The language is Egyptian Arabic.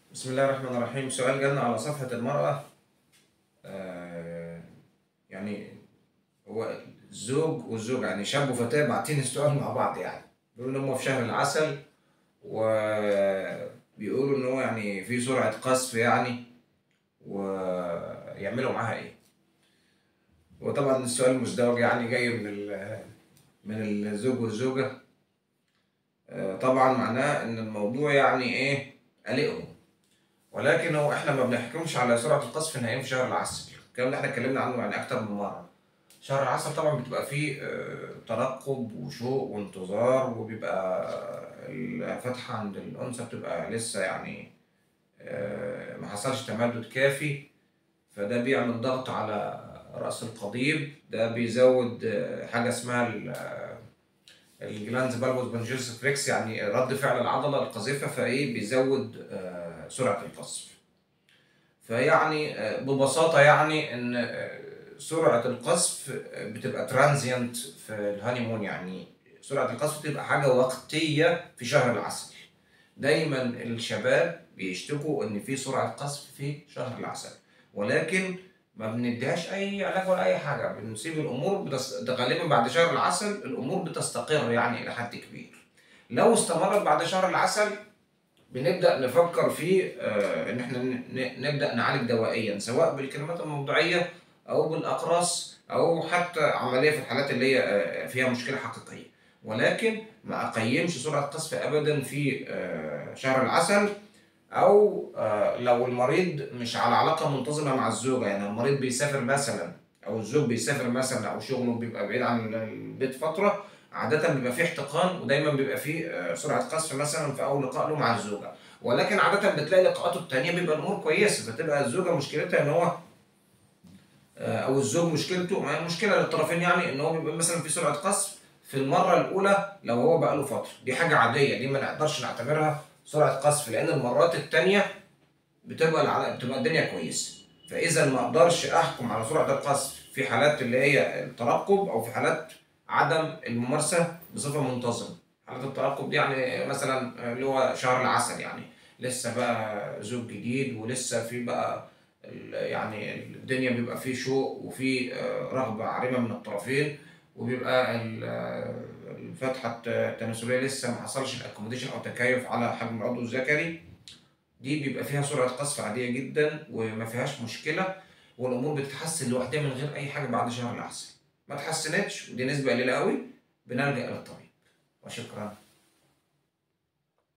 بسم الله الرحمن الرحيم سؤال جالنا على صفحة المرأة آه يعني هو الزوج والزوجة يعني شاب وفتاة باعتين السؤال مع بعض يعني بيقولوا إن هم في شهر العسل وبيقولوا إن هو يعني في سرعة قذف يعني ويعملوا معاها إيه وطبعا السؤال المزدوج يعني جاي من ال- من الزوج والزوجة آه، طبعا معناه إن الموضوع يعني إيه قلقهم ولكن هو احنا ما بنحكمش على سرعه القذف نهائيا في شهر العسل الكلام ده احنا اتكلمنا عنه يعني اكتر من مره شهر العسل طبعا بتبقى فيه آه، ترقب وشوق وانتظار وبيبقى الفتحه عند الانثى بتبقى لسه يعني آه، ما حصلش تمدد كافي فده بيعمل ضغط على راس القضيب ده بيزود آه، حاجه اسمها ال- آه، الجلانز بالبوس بنجيرس فريكس يعني رد فعل العضله القذيفه فايه بيزود آه، سرعه القذف فيعني آه، ببساطه يعني ان آه، سرعه القذف آه، بتبقى ترانزيانت في الهانيمون يعني سرعه القذف بتبقى حاجه وقتيه في شهر العسل دايما الشباب بيشتكوا ان في سرعه قذف في شهر العسل ولكن ما بنديهاش اي علاج ولا اي حاجه بنسيب الامور بتس... ده غالبا بعد شهر العسل الامور بتستقر يعني الى حد كبير لو استمرت بعد شهر العسل بنبدا نفكر في آه، ان احنا ن- ن- نبدا نعالج دوائيا سواء بالكلمات الموضوعيه او بالاقراص او حتى عمليه في الحالات اللي هي آه، فيها مشكله حقيقيه ولكن ما اقيمش سرعه قذف ابدا في آه، شهر العسل او آه، لو المريض مش على علاقه منتظمه مع الزوجه يعني المريض بيسافر مثلا او الزوج بيسافر مثلا او شغله بيبقى بعيد عن البيت فتره عادة بيبقى فيه احتقان ودايما بيبقى فيه آه، سرعة قذف مثلا في أول لقاء له مع الزوجة ولكن عادة بتلاقي لقاءاته التانية بيبقى الأمور كويسة فتبقى الزوجة مشكلتها إن هو آه، أو الزوج مشكلته ما هي مشكلة للطرفين يعني إن هو بيبقى مثلا في سرعة قذف في المرة الأولى لو هو بقى له فترة دي حاجة عادية دي ما نقدرش نعتبرها سرعة قذف لأن المرات التانية بتبقى الع- بتبقى الدنيا كويسة فإذا ما أقدرش أحكم على سرعة القذف في حالات اللي هي الترقب أو في حالات عدم الممارسة بصفة منتظمة حالات الترقب دي يعني مثلا اللي هو شهر العسل يعني لسه بقى زوج جديد ولسه في بقى ال- يعني الدنيا بيبقى فيه شوق وفيه آه، رغبة عارمة من الطرفين وبيبقى ال- آه، الفتحة التناسلية لسه ما حصلش الاكوموديشن أو تكيف على حجم العضو الذكري دي بيبقى فيها سرعة قذف عادية جدا وما فيهاش مشكلة والأمور بتتحسن لوحدها من غير أي حاجة بعد شهر العسل ما اتحسنتش ودي نسبة قليلة قوي بنلجأ للطبيب وشكرا